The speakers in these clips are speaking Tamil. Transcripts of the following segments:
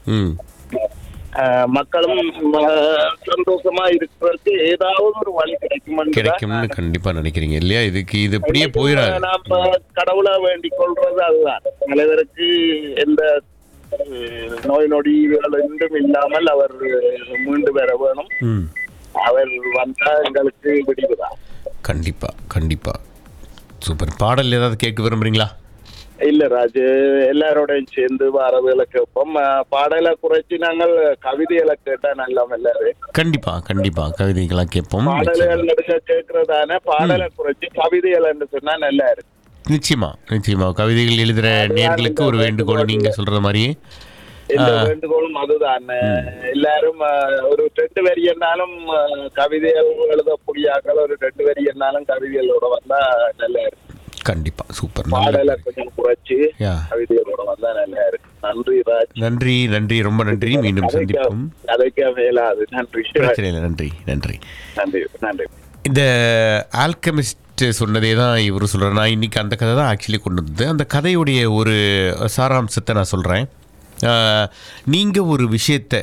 ம் அஹ், மக்களும் அஹ், சந்தோஷமா இருக்கிறதுக்கு ஏதாவது ஒரு வழி கிடைக்கும் கிடைக்கும்னு கண்டிப்பா நினைக்கிறீங்க இல்லையா இதுக்கு இது இப்படியே போயிடாது நாம கடவுளை வேண்டிக் கொள்றது அதுதான் மனிதருக்கு எந்த அஹ், நோய் நொடிகள் என்றும் இல்லாமல் அவர் மீண்டு வர வேணும் ம் அவர் வந்தா எங்களுக்கு விடிவுதான் கண்டிப்பா கண்டிப்பா சூப்பர் பாடல் ஏதாவது கேட்க விரும்புறீங்களா இல்ல ராஜு எல்லாரோடையும் சேர்ந்து வாரதுகளை கேட்போம் அஹ், பாடலை குறைச்சி நாங்கள் கவிதைகளை கேட்டா நல்லா எல்லாரும் கண்டிப்பா கண்டிப்பா கவிதைகளா கேட்போம் பாடல்கள் நடுக்க கேட்கறதான பாடலை குறைச்சி கவிதைகள் சொன்னா நல்லா இருக்கு நிச்சயமா நிச்சயமா கவிதைகள் எழுதுற நேர்களுக்கு ஒரு வேண்டுகோள் நீங்க சொல்ற மாதிரியே எந்த வேண்டுகோளும் அதுதான் எல்லாரும் அஹ், ஒரு ரெண்டு வரி என்னாலும் அஹ், கவிதைகள் எழுதக்கூடியாக்கள் ஒரு ரெண்டு வரி என்னாலும் கவிதைகளோட வந்தா நல்லா இருக்கு கண்டிப்பா சூப்பர் நல்ல பாடலை கொஞ்சம் குறைச்சு யா கவிதைகளோட வந்தா நல்லா இருக்கு நன்றி ராஜ் நன்றி நன்றி ரொம்ப நன்றி மீண்டும் சந்திப்போம் கதைக்க மேலாது நன்றி பிரச்சனை இல்லை நன்றி நன்றி நன்றி நன்றி இந்த ஆல்கமிஸ்ட் சொன்னதே தான் இவர் சொல்கிறார் நான் இன்றைக்கி அந்த கதை தான் ஆக்சுவலி கொண்டு வந்தது அந்த கதையுடைய ஒரு சாராம்சத்தை நான் சொல்கிறேன் நீங்கள் ஒரு விஷயத்தை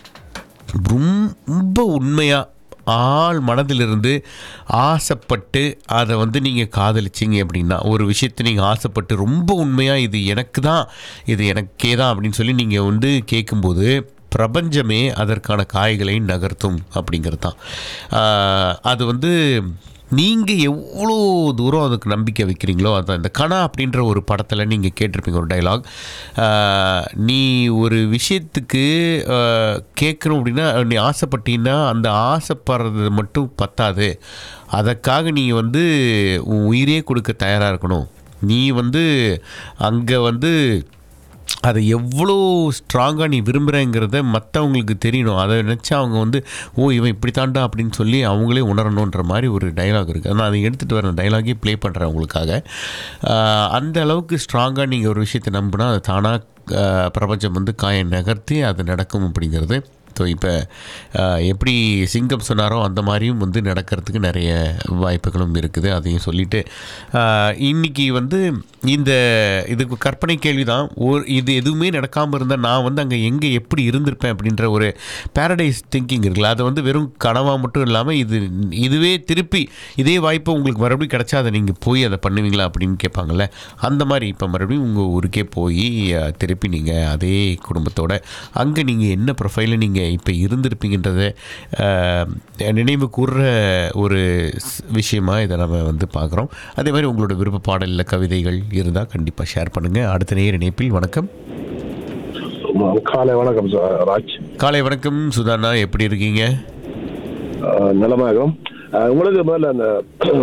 ரொம்ப உண்மையாக ஆள் மனதிலிருந்து ஆசைப்பட்டு அதை வந்து நீங்கள் காதலிச்சிங்க அப்படின்னா ஒரு விஷயத்தை நீங்கள் ஆசைப்பட்டு ரொம்ப உண்மையாக இது எனக்கு தான் இது எனக்கே தான் அப்படின்னு சொல்லி நீங்கள் வந்து கேட்கும்போது பிரபஞ்சமே அதற்கான காய்களை நகர்த்தும் அப்படிங்கிறது தான் ஆஹ் அது வந்து நீங்கள் எவ்வளோ தூரம் அதுக்கு நம்பிக்கை வைக்கிறீங்களோ அதான் இந்த கணா அப்படின்ற ஒரு படத்தில் நீங்கள் கேட்டிருப்பீங்க ஒரு டைலாக் நீ ஒரு விஷயத்துக்கு ஆஹ், கேட்கணும் அப்படின்னா நீ ஆசைப்பட்டீங்கன்னா அந்த ஆசைப்படுறது மட்டும் பத்தாது அதற்காக நீ வந்து உன் உயிரே கொடுக்க தயாராக இருக்கணும் நீ வந்து அங்கே வந்து அதை எவ்வளோ ஸ்ட்ராங்காக நீ விரும்புகிறேங்கிறத மற்றவங்களுக்கு தெரியணும் அதை நினச்சா அவங்க வந்து ஓ இவன் இப்படி தாண்டா அப்படின்னு சொல்லி அவங்களே உணரணுன்ற மாதிரி ஒரு டைலாக் இருக்குது நான் அதை எடுத்துகிட்டு வரேன் டைலாகே ப்ளே பண்ணுறேன் உங்களுக்காக ஆஹ் அந்த அளவுக்கு ஸ்ட்ராங்காக நீங்கள் ஒரு விஷயத்தை நம்பினா அது தானாக பிரபஞ்சம் வந்து காயை நகர்த்தி அது நடக்கும் அப்படிங்கிறது ஸோ இப்போ எப்படி சிங்கம் சொன்னாரோ அந்த மாதிரியும் வந்து நடக்கிறதுக்கு நிறைய வாய்ப்புகளும் இருக்குது அதையும் சொல்லிட்டு ஆஹ், இன்னைக்கு வந்து இந்த இதுக்கு கற்பனை கேள்வி தான் ஒரு இது எதுவுமே நடக்காமல் இருந்தால் நான் வந்து அங்கே எங்கே எப்படி இருந்திருப்பேன் அப்படின்ற ஒரு பேரடைஸ் திங்கிங் இருக்குல்ல அது வந்து வெறும் கனவாக மட்டும் இல்லாமல் இது இதுவே திருப்பி இதே வாய்ப்பு உங்களுக்கு மறுபடியும் கிடைச்சா அதை நீங்கள் போய் அதை பண்ணுவீங்களா அப்படின்னு கேட்பாங்கல்ல அந்த மாதிரி இப்போ மறுபடியும் உங்கள் ஊருக்கே போய் அஹ், திருப்பி நீங்கள் அதே குடும்பத்தோட அங்கே நீங்கள் என்ன ப்ரொஃபைலில் நீங்கள் இப்போ இருந்திருப்பீங்கன்றதை அஹ், நினைவு கூர்ற ஒரு ஸ்- விஷயமா இதை நம்ம வந்து பார்க்குறோம் அதே மாதிரி உங்களோட விருப்ப பாடலில் கவிதைகள் இருந்தால் கண்டிப்பாக ஷேர் பண்ணுங்கள் அடுத்த நேர இணைப்பில் வணக்கம் காலை வணக்கம் சார் ராஜ் காலை வணக்கம் சுதானா எப்படி இருக்கீங்க அஹ், நலமாகும் அஹ், உங்களுக்கு முதல்ல அந்த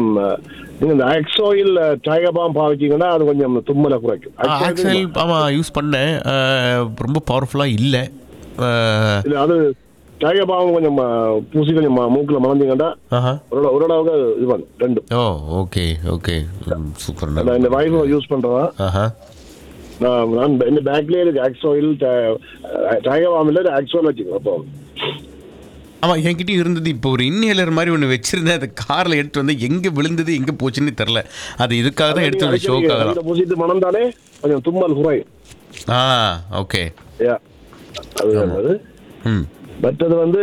நீங்க இந்த ஆக்சோயில் டைகர் பாம் பாவிச்சீங்கன்னா அது கொஞ்சம் தும்மலை குறைக்கும் Axoil ஆக்சல் ஆமாம் யூஸ் பண்ணேன் அஹ், ரொம்ப பவர்ஃபுல்லாக இல்லை இல்ல அது டைகர் பாம் கொஞ்சம் அஹ், பூசி கொஞ்சம் ம- மூக்குல மலர்ந்தீங்கன்னா ஆஹா ஒரு ஓரளவுக்கு இது பண்ணும் ரெண்டும் ஓ ஓகே ஓகே சூப்பர் நான் இந்த வைஃப் யூஸ் பண்றேன் ஆஹா நான் நான் இந்த பேக்லயே இருக்கு ஆக்சோயில் டைகர் பாம் இல்ல ஆக்சோல் வச்சுக்கோங்க அப்போ ஆமாம் என்கிட்டயும் இருந்தது இப்போ ஒரு இன்னேலர் மாதிரி ஒன்று வச்சிருந்தேன் அதை காரில் எடுத்து வந்து எங்கே விழுந்தது எங்கே போச்சுன்னு தெரில அது இதுக்காக தான் எடுத்து வந்து ஷோக்காக தான் அந்த பூசிட்டு மணந்தாலே கொஞ்சம் தும்மல் குறையும் ஆ ஓகே Yeah. அது அது ம் மற்றது வந்து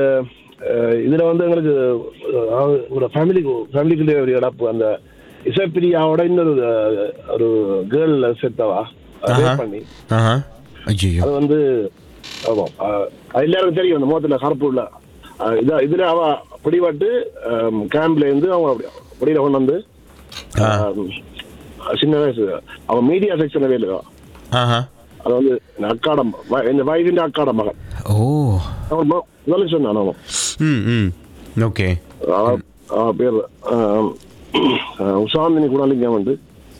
அஹ், இதுல வந்து எங்களுக்கு அஹ், ஒரு ஃபேமிலி ஃபேமிலிக்குள்ளே ஒரு இழப்பு அந்த இசைப்பிரியாவோட இன்னொரு அஹ், ஒரு கேர்ள் செத்தவா ஆஹா. rape பண்ணி ஆஹா ஐயோ அது வந்து ஆமாம் அஹ், அது எல்லாருக்கும் தெரியும் அந்த முகத்துல கருப்பு உள்ள அஹ், இதா இதுல அவ பிடிபட்டு கேம்ப்ல இருந்து அவங்க அப்படி வெளியில கொண்டு வந்து ஆ. அஹ், சின்ன வயசு அவன் மீடியா செக்ஷன் வேலையோ ஆஹா அது வந்து என் அக்காடம் இந்த வைஃபின் அக்காட மகன் ஓ அவன் மொ- முதல்ல சொன்னான் அவன் ம் ம் ஓகே அவ- அவ பேர் ஆம், அஹ், உஷாந்தினி குணாலிங்கம் வந்து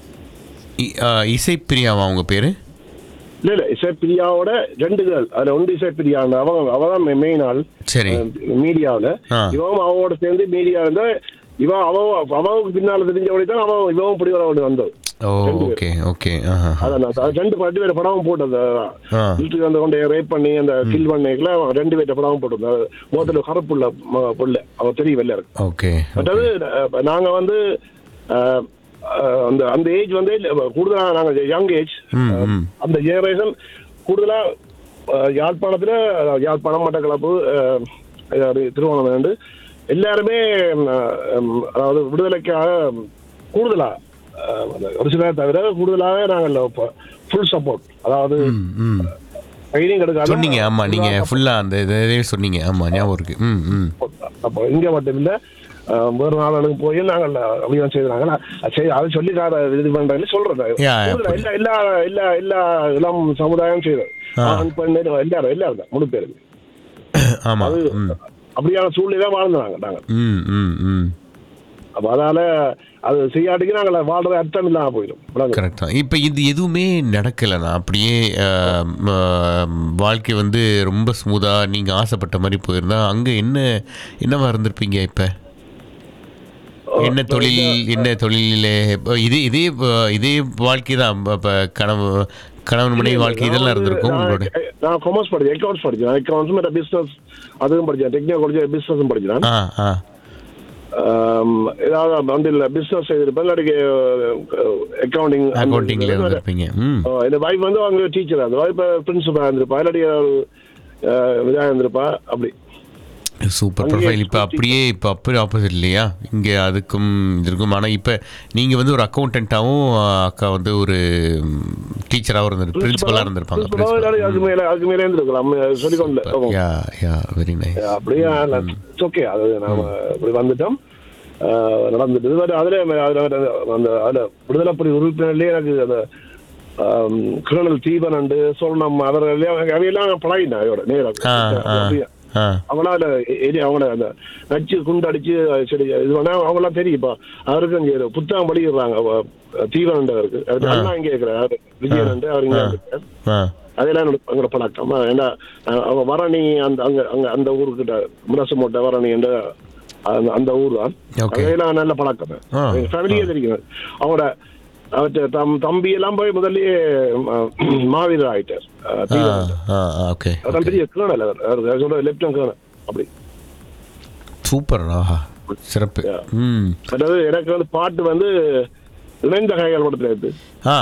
இ- ஆ, இசைப்பிரியாவா அவங்க பேர் இல்ல இல்ல இசைப்பிரியாவோட ரெண்டு கேள் அதுல ஒன்று இசைப்பிரியா அவங்க அவதான் மெயின் ஆள் சரி மீடியாவில் ஆ. இவன் அவனோட சேர்ந்து மீடியா இருந்தா இவன் அவ அவனுக்கு பின்னால தெரிஞ்சபடி தான் அவன் இவன் பிடி வர வந்தது ஓ ஓகே ஓகே ஆஹா அதான் நான் அது ரெண்டு பட்டு பேர் படமும் போட்டது ஆ வீட்டுக்கு வந்து கொண்டு ரேப் பண்ணி அந்த கில் பண்ணிக்கல அவன் ரெண்டு பேர்ட்ட படமும் போட்டது முதல்ல கருப்புள்ள ம- புள்ள அவன் தெரிய வெளில இருக்கு ஓகே பட் அது அஹ், நாங்க வந்து அஹ், அஹ், அந்த அந்த ஏஜ் வந்து கூடுதலா நாங்க யங் ஏஜ் ம் ம் அந்த ஜெனரேஷன் கூடுதலா அஹ், யாழ்ப்பாணத்துல அஹ், யாழ்ப்பாணம் மட்டக்களப்பு அஹ், அதாவது திருவண்ணாமலை எல்லாருமே அஹ், உம், அதாவது விடுதலைக்காக கூடுதலா அஹ், ஒரு சிலர் தவிர கூடுதலாக நாங்கள் ஃபுல் சப்போர்ட் அதாவது ம் ம் ட்ரைனிங் எடுக்காம சொன்னீங்க ஆமாம் நீங்கள் ஃபுல்லாக அந்த இதை இதே சொன்னீங்க ஆமாம் ஞாபகம் இருக்கு ம் ம் அப்போ இங்க மட்டும் இல்ல அஹ், வேறு நாளுக்கு போய் நாங்கள் அப்படிதான் செய்தாங்க சரி அதை சொல்லி கார இது பண்றேன்னு சொல்றேன் யா, கூடுதலா எல்லா எல்லா எல்லா எல்லா இளம் சமுதாயம் செய்தது ஆ. ஆண் பெண் எல்லாரும் எல்லாரும் தான் முழு பேருக்கு ஆமாம் அது ம் அப்படியான சூழ்நிலை வாழ்ந்தாங்க நாங்க ம் ம் ம் அப்ப அதனால அது செய்யாட்டிக்கு நாங்கள் வாழ்றது அர்த்தம் இல்லாம போயிடும் விளங்குதா? கரெக்ட் தான் இப்போ இது எதுவுமே நடக்கலைண்ணா அப்படியே ஆம், ஆம், வாழ்க்கை வந்து ரொம்ப ஸ்மூத்தாக நீங்கள் ஆசைப்பட்ட மாதிரி போயிருந்தா அங்கே என்ன என்னவா இருந்திருப்பீங்க இப்போ என்ன தொழில் என்ன தொழிலில் இதே இதே அஹ், இதே வாழ்க்கை தான் இப்போ கனவு கணவன் மனைவி வாழ்க்கை இதெல்லாம் இருந்திருக்கும் நான் உங்களோட நான் காமர்ஸ் படிச்சேன் அக்கௌண்ட்ஸ் படிச்சேன் அக்கௌண்ட்ஸ் பிசினஸ் அதுவும் படிச்சேன் டெக்னிக்கல் பிசினஸும் படிச்சேன் ஆ ஆ ஆம், ஏதாவது வந்து இல்லை பிஸ்னஸ் செய்திருப்பேன் இல்லாட்டி அக்கௌண்டிங் அக்கௌண்டிங்கில் இருந்திருப்பீங்க ம் என் வைஃப் வந்து அவங்க டீச்சர் அந்த வைஃப் பிரின்சிபலாக இருந்திருப்பா இல்லாட்டி ஒரு இதாக இருந்திருப்பா அப்படி சூப்பர் அங்கேயே ப்ரொஃபைல் இப்போ அப்படியே இப்போ அப்படியே ஆப்போசிட் இல்லையா இங்கே அதுக்கும் இதற்கும் ஆனால் இப்போ நீங்கள் வந்து ஒரு அக்கௌண்டண்ட்டாகவும் அக்கா வந்து ஒரு டீச்சராகவும் இருந்திரு பிரின்சிபலாக இருந்திருப்பாங்க பிரின்சிபலா இல்லாட்டி அதுக்கு மேலே அதுக்கு மேலே இருந்திருக்கலாம் சொல்லிக்கொண்டு யா யா வெரி நைஸ் அப்படியே ஓகே அது நாம இப்படி வந்துட்டோம் ஆஹ் நடந்துட்டு பட் அதுல அதுல அந்த அதுல விடுதலை புலி உறுப்பினர்லயே எனக்கு அந்த கிருணல் தீபன் அண்டு சொல்லணும் அவர்களையும் அவையெல்லாம் பழகினேன் அவையோட நேரம் ஆ ஆ அப்படியே ஆ அவங்களால எரி அவங்கள அந்த நச்சு குண்டு அடிச்சு சரி இது பண்ணா அவங்களாம் தெரியும் இப்போ அவருக்கு இங்க புத்தகம் படிக்கிறாங்க தீவனண்டவருக்கு அவருக்கு அண்ணா இங்கே இருக்கிறார் விஜயனண்டு அவர் இங்கே இருக்கார் ஆ அதெல்லாம் என்னோட எங்களோட பழக்கம் ஏன்னா அஹ், அவங்க வரணி அந்த அங்க அங்க அந்த ஊருக்கிட்ட முரசு வரணி என்ற அந்த அந்த ஊர் தான் Okay. அதெல்லாம் நல்ல பழக்கம் ஆ. ஃபேமிலியே தெரியும் அவங்களோட அவற்றை தம் தம்பி எல்லாம் போய் முதல்லயே அஹ், மாவீரர் ஆயிட்டார் அஹ், ஆ தீவிரம். ஆ ஓகே அதான் பெரிய கேர்னல் அவர் அவர் சொல்ற லெப்டினன்ட் கேர்னல் அப்படி சூப்பர் ஆஹா சிறப்பு Yeah. ம் அதாவது எனக்கு வந்து பாட்டு வந்து இணைந்த கைகள் படத்துல இருக்கு ஆ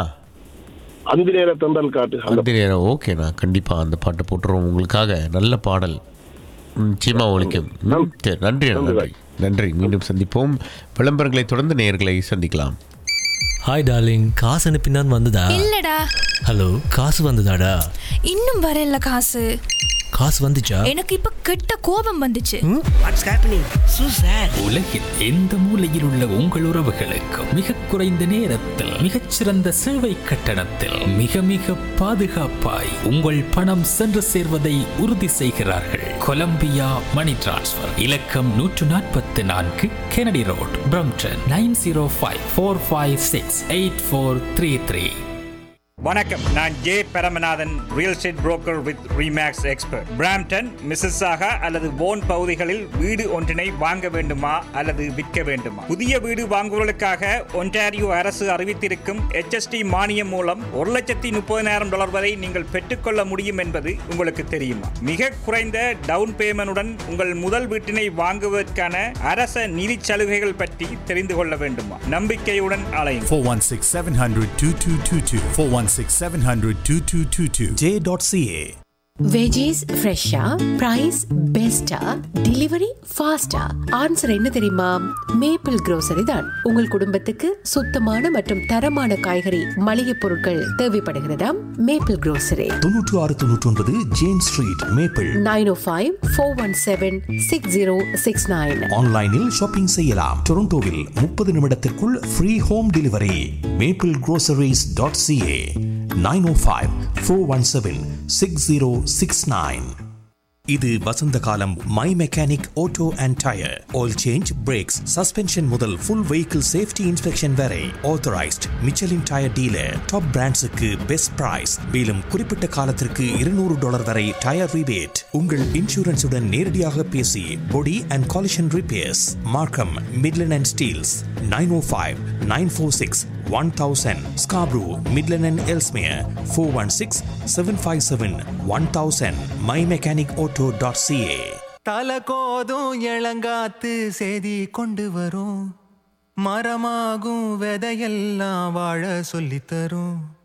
அந்தி நேர தந்தல் காட்டு அந்த அந்த நேரம் ஓகேண்ணா கண்டிப்பாக அந்த பாட்டை போட்டுருவோம் உங்களுக்காக நல்ல பாடல் ம், நிச்சயமா ஒழிக்கும் ம், சரி நன்றி அண்ணா, நன்றி நன்றி மீண்டும் சந்திப்போம் விளம்பரங்களை தொடர்ந்து நேயர்களை சந்திக்கலாம் ஹாய் டார்லிங் காசு அனுப்பினான் வந்ததா இல்லடா ஹலோ காசு வந்ததாடா இன்னும் வரல காசு காசு வந்துச்சா எனக்கு இப்ப கெட்ட கோபம் வந்துச்சு வாட்ஸ் ஹேப்பனிங் சூ சார் உலகில் எந்த மூலையில் உள்ள உங்கள் உறவுகளுக்கும் மிக குறைந்த நேரத்தில் மிகச்சிறந்த சேவை கட்டணத்தில் மிக மிக பாதுகாப்பாய் உங்கள் பணம் சென்று சேர்வதை உறுதி செய்கிறார்கள் கொலம்பியா மணி டிரான்ஸ்ஃபர் இலக்கம் நூற்று நாற்பத்தி நான்கு Kennedy road Brampton nine zero five four five six eight four three three வணக்கம் நான் J Paramanathan real estate broker with Remax expert Brampton Mississauga அல்லது போன் பகுதிகளில் வீடு ஒன்றினை வாங்க வேண்டுமா அல்லது விற்க வேண்டுமா புதிய வீடு வாங்குவதற்காக ஒன்டாரியோ அரசு அறிவித்திருக்கும் HST மானியம் மூலம் ஒரு லட்சத்தி முப்பதினாயிரம் டாலர் வரை நீங்கள் பெற்றுக்கொள்ள முடியும் என்பது உங்களுக்கு தெரியுமா மிக குறைந்த டவுன் பேமெண்டுடன் உங்கள் முதல் வீட்டினை வாங்குவதற்கான அரச நிதி சலுகைகள் பற்றி தெரிந்து கொள்ள வேண்டுமா நம்பிக்கையுடன் அலையும் 416 700 2222. 416 700 2222. J.ca. வெஜிஸ் ஃப்ரெஷ்ஷா பிரைஸ் பெஸ்டா டெலிவரி ஃபாஸ்டா ஆன்சர் என்ன தெரியுமா மேப்பிள் grocery தான் உங்கள் குடும்பத்துக்கு சுத்தமான மற்றும் தரமான காய்கறி மளிகை பொருட்கள் தேவைப்படுகிறதாம் மேப்பிள் grocery தொண்ணூற்று ஆறு தொண்ணூற்றி ஒன்பது James street Maple nine O five four one seven six zero six nine ஆன்லைனில் ஷாப்பிங் செய்யலாம் டொரண்டோவில் முப்பது நிமிடத்திற்குள் free home delivery Maple groceries dot CA nine O five four one seven six zero six nine இது வசந்த காலம் my mechanic auto and tyre oil change brakes suspension முதல் ஃபுல் வெஹிக்கிள் சேஃப்டி இன்ஸ்பெக்ஷன் வரை authorised Michelin tyre dealer top பிராண்ட்ஸுக்கு பெஸ்ட் பிரைஸ் மேலும் குறிப்பிட்ட காலத்திற்கு இருநூறு டாலர் வரை டயர் ரிபேட் உங்கள் இன்சூரன்ஸுடன் நேரடியாக பேசி body and collision repairs Markham Midland and Steeles nine O five nine four six one thousand Scarborough Midland and Ellesmere four one six seven five seven one thousand my mechanic auto dot CA தல கோதும் இளங்காத்து செய்தி கொண்டு வரும் மரமாகும் விதையெல்லாம் வாழ சொல்லித் தரும்